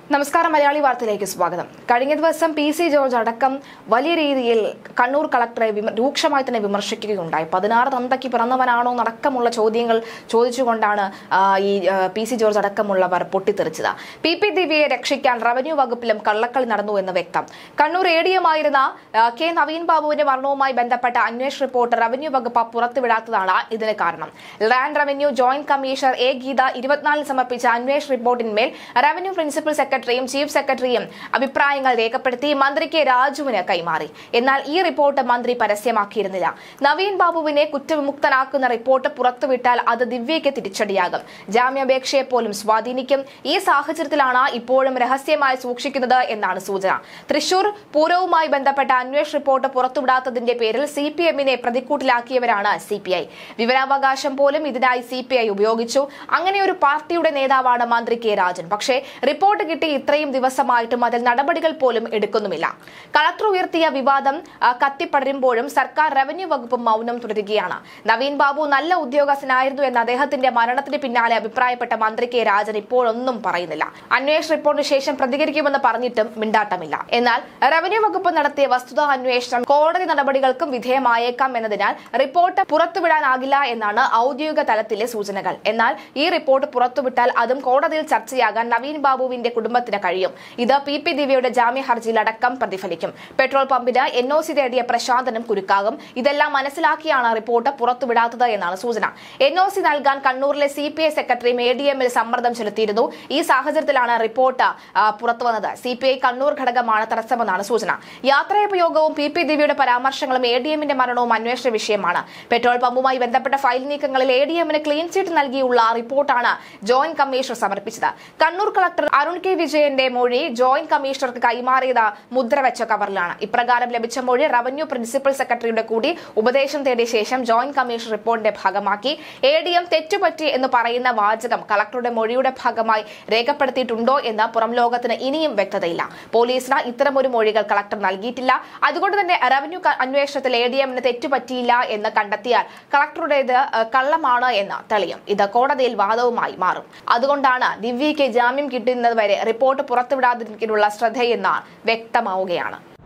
നമസ്കാരം മലയാളി വാർത്തയിലേക്ക് സ്വാഗതം കഴിഞ്ഞ ദിവസം പി സി ജോർജ് അടക്കം വലിയ രീതിയിൽ കണ്ണൂർ കളക്ടറെ വിമ- രൂക്ഷമായി തന്നെ വിമർശിക്കുകയുണ്ടായി പതിനാറ് തന്തയ്ക്ക് പിറന്നവനാണോ എന്നടക്കമുള്ള ചോദ്യങ്ങൾ ചോദിച്ചുകൊണ്ടാണ് ആ, ഈ ആ, പി സി ജോർജ് അടക്കമുള്ളവർ പൊട്ടിത്തെറിച്ചത് പി പി ദിവ്യയെ രക്ഷിക്കാൻ റവന്യൂ വകുപ്പിലും കള്ളക്കളി നടന്നു എന്ന് വ്യക്തം കണ്ണൂർ എ ഡി എമായിരുന്ന ആ, കെ നവീൻ ബാബുവിന്റെ മരണവുമായി ബന്ധപ്പെട്ട അന്വേഷണ റിപ്പോർട്ട് റവന്യൂ വകുപ്പ് പുറത്തുവിടാത്തതാണ് ഇതിന് കാരണം land revenue joint commissioner A Geetha ഇരുപത്തിനാലിന് സമർപ്പിച്ച അന്വേഷണ റിപ്പോർട്ടിന്മേൽ റവന്യൂ പ്രിൻസിപ്പൽ സെക്രട്ടറിയും ചീഫ് സെക്രട്ടറിയും അഭിപ്രായങ്ങൾ രേഖപ്പെടുത്തി മന്ത്രി കെ രാജുവിന് കൈമാറി എന്നാൽ ഈ റിപ്പോർട്ട് മന്ത്രി പരസ്യമാക്കിയിരുന്നില്ല നവീൻ ബാബുവിനെ കുറ്റവിമുക്തനാക്കുന്ന റിപ്പോർട്ട് പുറത്തുവിട്ടാൽ അത് ദിവ്യയ്ക്ക് തിരിച്ചടിയാകും ജാമ്യാപേക്ഷയെ പോലും സ്വാധീനിക്കും ഈ സാഹചര്യത്തിലാണ് ഇപ്പോഴും രഹസ്യമായി സൂക്ഷിക്കുന്നത് എന്നാണ് സൂചന തൃശൂർ പൂരവുമായി ബന്ധപ്പെട്ട അന്വേഷണ റിപ്പോർട്ട് പുറത്തുവിടാത്തതിന്റെ പേരിൽ സി പി എമ്മിനെ പ്രതിക്കൂട്ടിലാക്കിയവരാണ് സി പി ഐ വിവരാവകാശം പോലും ഇതിനായി സി പി ഐ ഉപയോഗിച്ചു അങ്ങനെ ഒരു പാർട്ടിയുടെ നേതാവാണ് മന്ത്രി കെ രാജൻ പക്ഷേ റിപ്പോർട്ട് കിട്ടി ഇത്രയും ദിവസമായിട്ടും അതിൽ നടപടികൾ പോലും എടുക്കുന്നുമില്ല കളക്ടർ ഉയർത്തിയ വിവാദം ആ, കത്തിപ്പടരുമ്പോഴും സർക്കാർ റവന്യൂ വകുപ്പ് മൗനം തുടരുകയാണ് നവീൻ ബാബു നല്ല ഉദ്യോഗസ്ഥനായിരുന്നു എന്ന അദ്ദേഹത്തിന്റെ മരണത്തിന് പിന്നാലെ അഭിപ്രായപ്പെട്ട മന്ത്രി കെ രാജൻ ഇപ്പോഴൊന്നും പറയുന്നില്ല അന്വേഷണ റിപ്പോർട്ടിന് ശേഷം പ്രതികരിക്കുമെന്ന് പറഞ്ഞിട്ടും മിണ്ടാട്ടമില്ല എന്നാൽ റവന്യൂ വകുപ്പ് നടത്തിയ വസ്തുതാ അന്വേഷണം കോടതി നടപടികൾക്കും വിധേയമായേക്കാം എന്നതിനാൽ റിപ്പോർട്ട് പുറത്തുവിടാനാകില്ല എന്നാണ് ഔദ്യോഗിക തലത്തിലെ സൂചനകൾ എന്നാൽ ഈ റിപ്പോർട്ട് പുറത്തുവിട്ടാൽ അതും കോടതിയിൽ ചർച്ചയാകാൻ നവീൻ ബാബുവിന്റെ കുടുംബത്തിന് കഴിയും ഇത് പി പി ദിവ്യയുടെ ജാമ്യ ഹർജിയിൽ അടക്കം പ്രതിഫലിക്കും പെട്രോൾ പമ്പിന് എൻ ഒ സി തേടിയ പ്രശാന്തനും കുരുക്കാകും ഇതെല്ലാം മനസ്സിലാക്കിയാണ് റിപ്പോർട്ട് പുറത്തുവിടാത്തത് എന്നാണ് സൂചന എൻ ഒ സി നൽകാൻ കണ്ണൂരിലെ C P I secretary A D എമ്മിൽ സമ്മർദ്ദം ചെലുത്തിയിരുന്നു ഈ സാഹചര്യത്തിലാണ് റിപ്പോർട്ട് ആ, പുറത്തുവന്നത് സി പി ഐ കണ്ണൂർ ഘടകമാണ് തടസ്സമെന്നാണ് സൂചന യാത്രാപയോഗവും പി പി ദിവ്യയുടെ പരാമർശങ്ങളും എ ഡി എമ്മിന്റെ മരണവും അന്വേഷണ വിഷയമാണ് പെട്രോൾ പമ്പുമായി ബന്ധപ്പെട്ട ഫയൽ നീക്കങ്ങളിൽ എ ഡി എമ്മിന് ക്ലീൻ ചീറ്റ് നൽകിയുള്ള റിപ്പോർട്ടാണ് ജോയിന്റ് കമ്മീഷണർ സമർപ്പിച്ചത് കണ്ണൂർ കളക്ടർ അരുൺ കെ വിജയന്റെ മൊഴി ജോയിന്റ് കമ്മീഷണർക്ക് കൈമാറിയത് മുദ്ര വെച്ച കവറിലാണ് ഇപ്രകാരം ലഭിച്ച മൊഴി റവന്യൂ പ്രിൻസിപ്പൽ സെക്രട്ടറിയുടെ കൂടി ഉപദേശം തേടിയ ശേഷം ജോയിന്റ് കമ്മീഷണർ റിപ്പോർട്ടിന്റെ ഭാഗമാക്കി എ ഡി എം തെറ്റുപറ്റി എന്ന് പറയുന്ന വാചകം കളക്ടറുടെ മൊഴിയുടെ ഭാഗമായി രേഖപ്പെടുത്തിയിട്ടുണ്ടോ എന്ന് പുറം ലോകത്തിന് ഇനിയും വ്യക്തതയില്ല പോലീസിന് ഇത്തരമൊരു മൊഴികൾ കളക്ടർ നൽകിയിട്ടില്ല അതുകൊണ്ട് തന്നെ റവന്യൂ ക- അന്വേഷണത്തിൽ എ ഡി എമ്മിന് തെറ്റുപറ്റിയില്ല എന്ന് കണ്ടെത്തിയാൽ കളക്ടറുടേത് ഏഹ്, കള്ളമാണ് എന്ന് തെളിയും ഇത് കോടതിയിൽ വാദവുമായി മാറും അതുകൊണ്ടാണ് ദിവ്യയ്ക്ക് ജാമ്യം കിട്ടുന്നതുവരെ റിപ്പോർട്ട് പുറത്തുവിടാതിരിക്കാനുള്ള ശ്രദ്ധയെന്ന് വ്യക്തമാവുകയാണ്